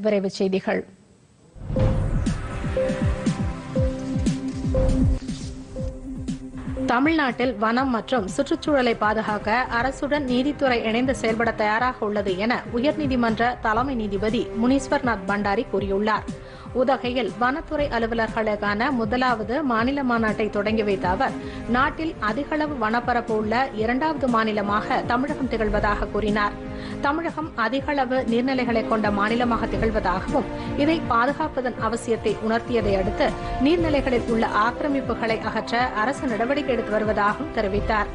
விரைவுச் செய்திகள் தமிழ்நாட்டில் வனம் மற்றும் சுற்றுச்சூழலை பாதுகாக்க அரசுடன் நீதித்துறை இணைந்து செயல்பட தயாராக உள்ளது என உயர்நீதிமன்ற தலைமை நீதிபதி முனீஸ்வர்நாத் பண்டாரி கூறியுள்ளார் உதகையில் வனத்துறை அலுவலர்களுக்கான முதலாவது மாநில மாநாட்டை தொடங்கி வைத்த அவர் நாட்டில் அதிகளவு வனப்பரப்பு உள்ள இரண்டாவது மாநிலமாக தமிழகம் திகழ்வதாக கூறினார் தமிழகம் அதிகளவு நீர்நிலைகளை கொண்ட மாநிலமாக திகழ்வதாகவும் இதை பாதுகாப்பதன் அவசியத்தை உணர்த்தியதை அடுத்து நீர்நிலைகளில் உள்ள ஆக்கிரமிப்புகளை அகற்ற அரசு நடவடிக்கை எடுத்து வருவதாகவும் தெரிவித்தார்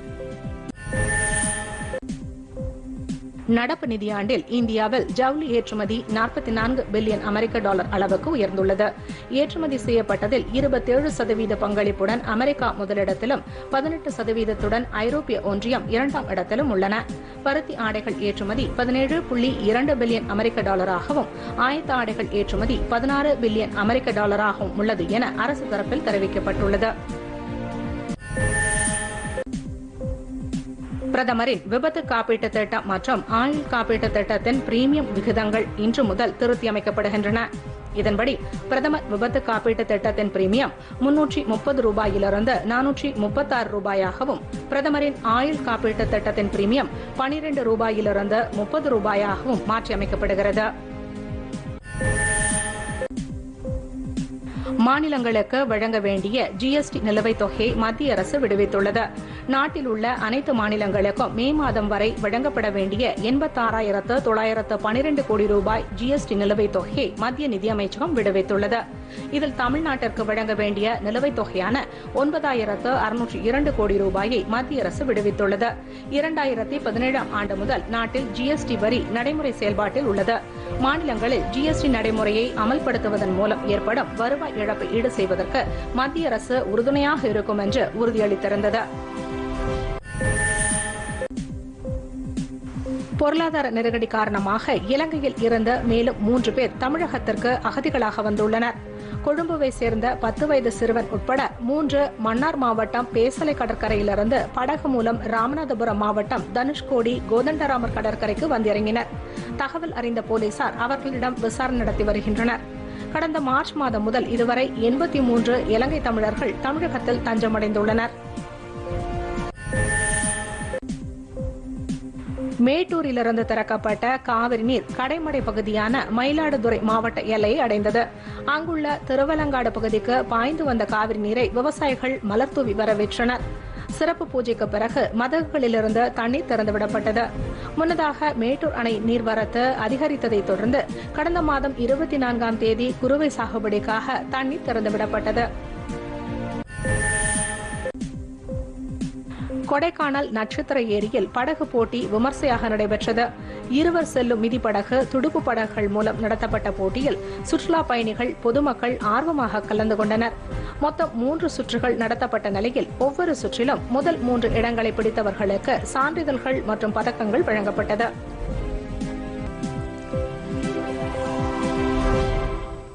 நடப்பு நிதியாண்டில் இந்தியாவில் ஜவுளி ஏற்றுமதி நாற்பத்தி நான்கு பில்லியன் அமெரிக்க டாலர் அளவுக்கு உயர்ந்துள்ளது ஏற்றுமதி செய்யப்பட்டதில் இருபத்தேழு சதவீத பங்களிப்புடன் அமெரிக்கா முதலிடத்திலும் பதினெட்டு சதவீதத்துடன் ஐரோப்பிய ஒன்றியம் இரண்டாம் இடத்திலும் உள்ளன பருத்தி ஆடைகள் ஏற்றுமதி பதினேழு புள்ளி இரண்டு பில்லியன் அமெரிக்க டாலராகவும் ஆயத்த ஆடைகள் ஏற்றுமதி பதினாறு பில்லியன் அமெரிக்க டாலராகவும் உள்ளது என அரசு தரப்பில் தெரிவிக்கப்பட்டுள்ளது பிரதமரின் விபத்து காப்பீட்டு திட்டம் மற்றும் ஆயுள் காப்பீட்டு திட்டத்தின் பிரீமியம் விகிதங்கள் இன்று முதல் திருத்தியமைக்கப்படுகின்றன இதன்படி பிரதமர் விபத்து காப்பீட்டு திட்டத்தின் பிரீமியம் முன்னூற்றி முப்பது ரூபாயிலிருந்து நானூற்றி முப்பத்தாறு ரூபாயாகவும் பிரதமரின் ஆயுள் காப்பீட்டு திட்டத்தின் பிரீமியம் பனிரெண்டு ரூபாயிலிருந்து முப்பது ரூபாயாகவும் மாற்றியமைக்கப்படுகிறது மாநிலங்களுக்கு வழங்க வேண்டிய ஜிஎஸ்டி நிலுவைத் தொகையை மத்திய அரசு விடுவித்துள்ளது நாட்டில் உள்ள அனைத்து மாநிலங்களுக்கும் மே மாதம் வரை வழங்கப்பட வேண்டிய எண்பத்தாறாயிரத்து தொள்ளாயிரத்து பனிரெண்டு கோடி ரூபாய் ஜிஎஸ்டி நிலுவைத் தொகையை மத்திய நிதியமைச்சகம் விடுவித்துள்ளது இதில் தமிழ்நாட்டிற்கு வழங்க வேண்டிய நிலுவைத் தொகையான ஒன்பதாயிரத்து அறுநூற்று இரண்டு கோடி ரூபாயை மத்திய அரசு விடுவித்துள்ளது இரண்டாயிரத்தி பதினேழாம் ஆண்டு முதல் நாட்டில் ஜிஎஸ்டி வரி நடைமுறை செயல்பாட்டில் உள்ளது மாநிலங்களில் ஜிஎஸ்டி நடைமுறையை அமல்படுத்துவதன் மூலம் ஏற்படும் வருவாய் இழப்பை ஈடு செய்வதற்கு மத்திய அரசு உறுதுணையாக இருக்கும் என்று உறுதியளித்திருந்தது பொருளாதார நெருக்கடி காரணமாக இலங்கையில் இருந்த மேலும் மூன்று பேர் தமிழகத்திற்கு அகதிகளாக வந்துள்ளனர் கொழும்புவை சேர்ந்த பத்து வயது சிறுவன் உட்பட மூன்று மன்னார் மாவட்டம் பேசலை கடற்கரையிலிருந்து படகு மூலம் ராமநாதபுரம் மாவட்டம் தனுஷ்கோடி கோதண்டராமர் கடற்கரைக்கு வந்திறங்கினர் தகவல் அறிந்த போலீசார் அவர்களிடம் விசாரணை நடத்தி வருகின்றனர் கடந்த மார்ச் மாதம் முதல் இதுவரை எண்பத்தி மூன்று இலங்கை தமிழர்கள் தமிழகத்தில் தஞ்சமடைந்துள்ளனர் மேட்டூரிலிருந்து திறக்கப்பட்ட காவிரி நீர் கடைமடை பகுதியான மயிலாடுதுறை மாவட்ட எல்லையை அடைந்தது அங்குள்ள திருவலங்காடு பகுதிக்கு பாய்ந்து வந்த காவிரி நீரை விவசாயிகள் மலர்தூவி வரவேற்றனர் சிறப்பு பூஜைக்கு பிறகு மதகுகளிலிருந்து தண்ணீர் திறந்துவிடப்பட்டது முன்னதாக மேட்டூர் அணை நீர்வரத்து அதிகரித்ததை தொடர்ந்து கடந்த மாதம் இருபத்தி நான்காம் தேதி குறுவை சாகுபடிக்காக தண்ணீர் திறந்துவிடப்பட்டது கொடைக்கானல் நட்சத்திர ஏரியில் படகு போட்டி விமர்சையாக நடைபெற்றது இருவர் செல்லும் மிதிப்படகு துடுப்பு படகுகள் மூலம் நடத்தப்பட்ட போட்டியில் சுற்றுலா பயணிகள் பொதுமக்கள் ஆர்வமாக கலந்து கொண்டனர் மொத்தம் மூன்று சுற்றுகள் நடத்தப்பட்ட நிலையில் ஒவ்வொரு சுற்றிலும் முதல் மூன்று இடங்களை பிடித்தவர்களுக்கு சான்றிதழ்கள் மற்றும் பதக்கங்கள் வழங்கப்பட்டது